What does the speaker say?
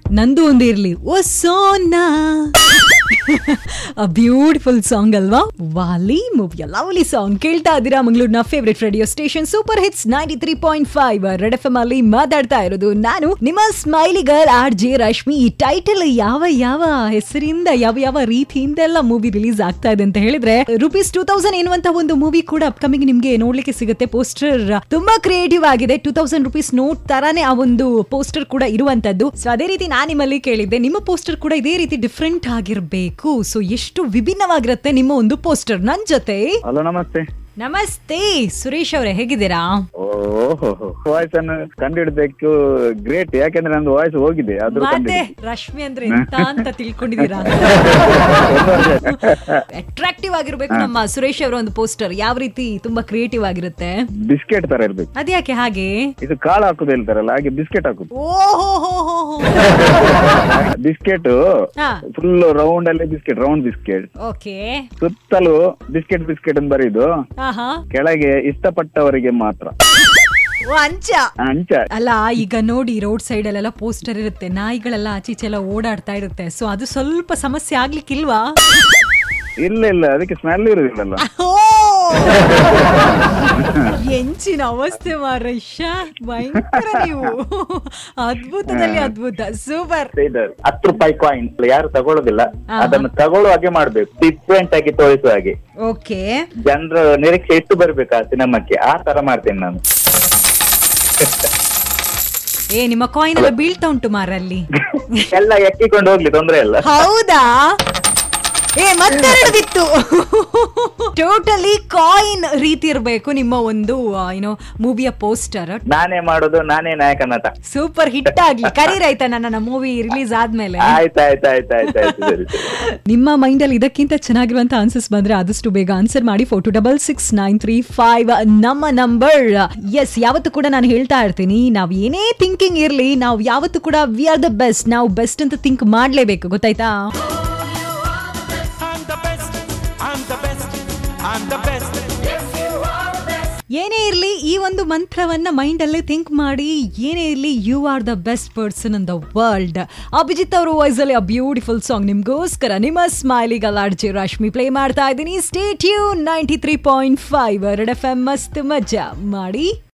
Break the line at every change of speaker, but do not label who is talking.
ನಂದು ಒಂದು ಇರ್ಲಿ ಓ ಸೋನಾ ಬ್ಯೂಟಿಫುಲ್ ಸಾಂಗ್ ಅಲ್ವಾ ವಾಲಿ ಮೂವಿಯ ಲವ್ಲಿ ಸಾಂಗ್ ಕೇಳ್ತಾ ಇದ್ದೀರಾ ಮಂಗಳೂರಿನ favourite radio station super hits ninety three point five red F M ಅಲ್ಲಿ ಮಾತಾಡ್ತಾ ಇರೋದು ನಾನು ನಿಮ್ಮ smiley girl R J Rashmi ಈ ಟೈಟಲ್ ಯಾವ ಯಾವ ಹೆಸರಿಂದ ಯಾವ ಯಾವ ರೀತಿಯಿಂದ ಎಲ್ಲ ಮೂವಿ ರಿಲೀಸ್ ಆಗ್ತಾ ಇದೆ ಅಂತ ಹೇಳಿದ್ರೆ ರುಪೀಸ್ ಟೂ ತೌಸಂಡ್ ಎನ್ನುವಂತ ಒಂದು ಮೂವಿ ಕೂಡ ಅಪ್ಕಮಿಂಗ್ ನಿಮ್ಗೆ ನೋಡ್ಲಿಕ್ಕೆ ಸಿಗುತ್ತೆ ಪೋಸ್ಟರ್ ತುಂಬಾ ಕ್ರಿಯೇಟಿವ್ ಆಗಿದೆ ಟೂ ತೌಸಂಡ್ ರುಪೀಸ್ ನೋಟ್ ತರಾನೇ ಆ ಒಂದು ಪೋಸ್ಟರ್ ಕೂಡ ಇರುವಂತದ್ದು ಸೊ ಅದೇ ರೀತಿ ನಾನು ನಿಮ್ಮಲ್ಲಿ ಕೇಳಿದ್ದೆ ನಿಮ್ಮ ಪೋಸ್ಟರ್ ಕೂಡ ಇದೇ ರೀತಿ ಡಿಫ್ರೆಂಟ್ ಆಗಿರ್ಬೇಕು ಸೊ ಎಷ್ಟು ವಿಭಿನ್ನವಾಗಿರುತ್ತೆ ನಿಮ್ಮ ಒಂದು ಪೋಸ್ಟರ್ ನನ್ ಜೊತೆ
ಹಲೋ ನಮಸ್ತೆ
ನಮಸ್ತೆ ಸುರೇಶ್ ಅವರೇ ಹೇಗಿದ್ದೀರಾ
ಓಹೋ ವಾಯ್ಸ್ ಅನ್ನು ಕಂಡುಹಿಡಿದಕ್ಕೂ ಗ್ರೇಟ್ ಯಾಕೆಂದ್ರೆ ನಂದು ವಾಯ್ಸ್ ಹೋಗಿದೆ ಅದ್ರ
ಮತ್ತೆ ರಶ್ಮಿ ಅಂದ್ರೆ ಎಂತ ಅಂತ ತಿಳ್ಕೊಂಡಿದ್ದೀರಾ ಅಟ್ರಾಕ್ಟಿವ್ ಆಗಿರ್ಬೇಕು ನಮ್ಮ ಸುರೇಶ್ ಅವರ ಒಂದು ಪೋಸ್ಟರ್ ಯಾವ ರೀತಿ ತುಂಬಾ ಕ್ರಿಯೇಟಿವ್ ಆಗಿರುತ್ತೆ
ಬಿಸ್ಕೆಟ್ ತರ ಇರ್ಬೇಕು
ಅದ್ಯಾಕೆ ಹಾಗೆ
ಇದು ಕಾಳು ಹಾಕುದು ಹೇಳ್ತಾರಲ್ಲ ಹಾಗೆ ಬಿಸ್ಕೆಟ್ ಹಾಕುದು
ಓಹೋ ಹೋ ಹೋ ಹೋ
ಬಿಸ್ಕೆಟ್
ಹಾ
ಫುಲ್ ರೌಂಡ್ ಅಲ್ಲಿ ಬಿಸ್ಕೆಟ್ ರೌಂಡ್ ಬಿಸ್ಕೆಟ್
ಓಕೆ
ಸುತ್ತಲೂ ಬಿಸ್ಕೆಟ್ ಬಿಸ್ಕೆಟ್ ಅಂತ ಬರೀದು
ಹಾ ಹಾ
ಕೆಳಗೆ ಇಷ್ಟಪಟ್ಟವರಿಗೆ ಮಾತ್ರ
ಓ ಅಂಚ
ಅಂಚ
ಅಲ್ಲ ಈಗ ನೋಡಿ ರೋಡ್ ಸೈಡ್ ಅಲ್ಲೆಲ್ಲ ಪೋಸ್ಟರ್ ಇರುತ್ತೆ ನಾಯಿಗಳೆಲ್ಲ ಆಚೀಚೆ ಎಲ್ಲ ಓಡಾಡ್ತಾ ಇರುತ್ತೆ ಸೊ ಅದು ಸ್ವಲ್ಪ ಸಮಸ್ಯೆ ಆಗ್ಲಿಕ್ಕಿಲ್ವಾ
ಇಲ್ಲ ಇಲ್ಲ ಅದಕ್ಕೆ ಸ್ಮೆಲ್ ಇರುದಿಲ್ಲಲ್ಲ
ಓ! ಎಂಚಿನ ಅವಸ್ಥೆ ಮಾರೈಷ ಭಯಂಕರ ನೀವು ಅದ್ಭುತದಲ್ಲಿ ಅದ್ಭುತ ಸೂಪರ್
ಇದು ಹತ್ತು ರೂಪಾಯಿ ಕಾಯಿನ್ ಯಾರು ತಗೊಳ್ಳೋದಿಲ್ಲ
ಆಹಾ.
ಅದನ್ನು ತಗೊಳ್ಳುವ ಹಾಗೆ ಮಾಡ್ಬೇಕು ಡಿಫ್ರೆಂಟ್ ಆಗಿ ತೋರಿಸುವ ಹಾಗೆ
ಓಕೆ
ಜನರ ನಿರೀಕ್ಷೆ ಎಷ್ಟು ಬರ್ಬೇಕು ಆ ಸಿನಿಮಾಕ್ಕೆ ಆ ತರ ಮಾಡ್ತೇನೆ ನಾನು
ಏ ನಿಮ್ಮ ಕಾಯಿನ್ ಎಲ್ಲ ಬೀಳ್ತಾ ಉಂಟು ಮಾರಲ್ಲಿ
ಎಲ್ಲ ಎಕ್ಕಿಕೊಂಡು ಹೋಗ್ಲಿ ತೊಂದ್ರೆ ಇಲ್ಲ
ಹೌದಾ ಏ ಮತ್ತೆರಡದಿತ್ತು ಟೋಟಲಿ ಕಾಯಿನ್ ರೀತಿ ಇರಬೇಕು ನಿಮ್ಮ ಒಂದು ಏನೋ ಮೂವಿಯ ಪೋಸ್ಟರ್
ನಾನೇ ಮಾಡೋದು ನಾನೇ ನಾಯಕ ನಟ
ಸೂಪರ್ ಹಿಟ್ ಆಗ್ಲಿ ಕರೀರಾಯ್ತಾ ನನ್ನ ಮೂವಿ ರಿಲೀಸ್ ಆದ್ಮೇಲೆ
ಆಯ್ತು ಆಯ್ತು ಆಯ್ತು ಆಯ್ತು ಆಯ್ತು ಸರಿ ಸರಿ
ನಿಮ್ಮ ಮೈಂಡ್ ಅಲ್ಲಿ ಇದಕ್ಕಿಂತ ಚೆನ್ನಾಗಿರುವಂತ ಆನ್ಸರ್ಸ್ ಬಂದ್ರೆ ಆದಷ್ಟು ಬೇಗ ಆನ್ಸರ್ ಮಾಡಿ four two double six nine three five ನಮ್ಮ ನಂಬರ್ ಎಸ್ ಯಾವತ್ತು ಕೂಡ ನಾನು ಹೇಳ್ತಾ ಇರ್ತೀನಿ ನಾವು ಏನೇ ಥಿಂಕಿಂಗ್ ಇರ್ಲಿ ನಾವು ಯಾವತ್ತು ಕೂಡ ವಿ ಆರ್ ದ ಬೆಸ್ಟ್ ನಾವು ಬೆಸ್ಟ್ ಅಂತ ಥಿಂಕ್ ಮಾಡ್ಲೇಬೇಕು ಗೊತ್ತಾಯ್ತಾ
I'm the best. I'm the best. I'm the best.
ಏನೇ ಇರಲಿ ಈ ಒಂದು ಮಂತ್ರವನ್ನ ಮೈಂಡ್ ಅಲ್ಲೇ ಥಿಂಕ್ ಮಾಡಿ ಏನೇ ಇರಲಿ you are the best person in the world Abhijith ಅವರ ವಾಯ್ಸ್ ಅಲ್ಲಿ ಅ ಬ್ಯೂಟಿಫುಲ್ ಸಾಂಗ್ ನಿಮ್ಗೋಸ್ಕರ ನಿಮ್ಮ ಸ್ಮೈಲಿ ಗಲಾಡ್ಜಿ ರಶ್ಮಿ ಪ್ಲೇ ಮಾಡ್ತಾ ಇದ್ದೀನಿ ಸ್ಟೇಟ್ ಯು ninety three point five red F M ಮಸ್ತ್ ಮಜಾ ಮಾಡಿ